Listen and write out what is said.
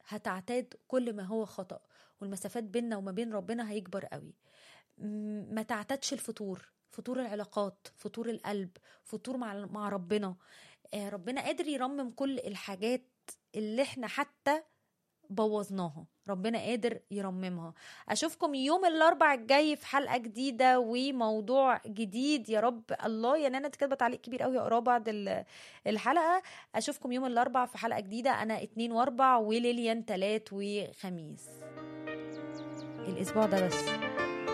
هتعتاد كل ما هو خطأ والمسافات بيننا وما بين ربنا هيكبر قوي م- ما تعتادش الفتور فتور العلاقات فتور القلب فتور مع مع ربنا آه، ربنا قادر يرمم كل الحاجات اللي احنا حتى بوظناها ربنا قادر يرممها اشوفكم يوم الاربع الجاي في حلقه جديده وموضوع جديد يا رب الله يا نانا انت كاتبه تعليق كبير قوي اقراه بعد ال- الحلقه اشوفكم يوم الاربع في حلقه جديده انا اتنين واربع وليليان تلات وخميس الاسبوع ده بس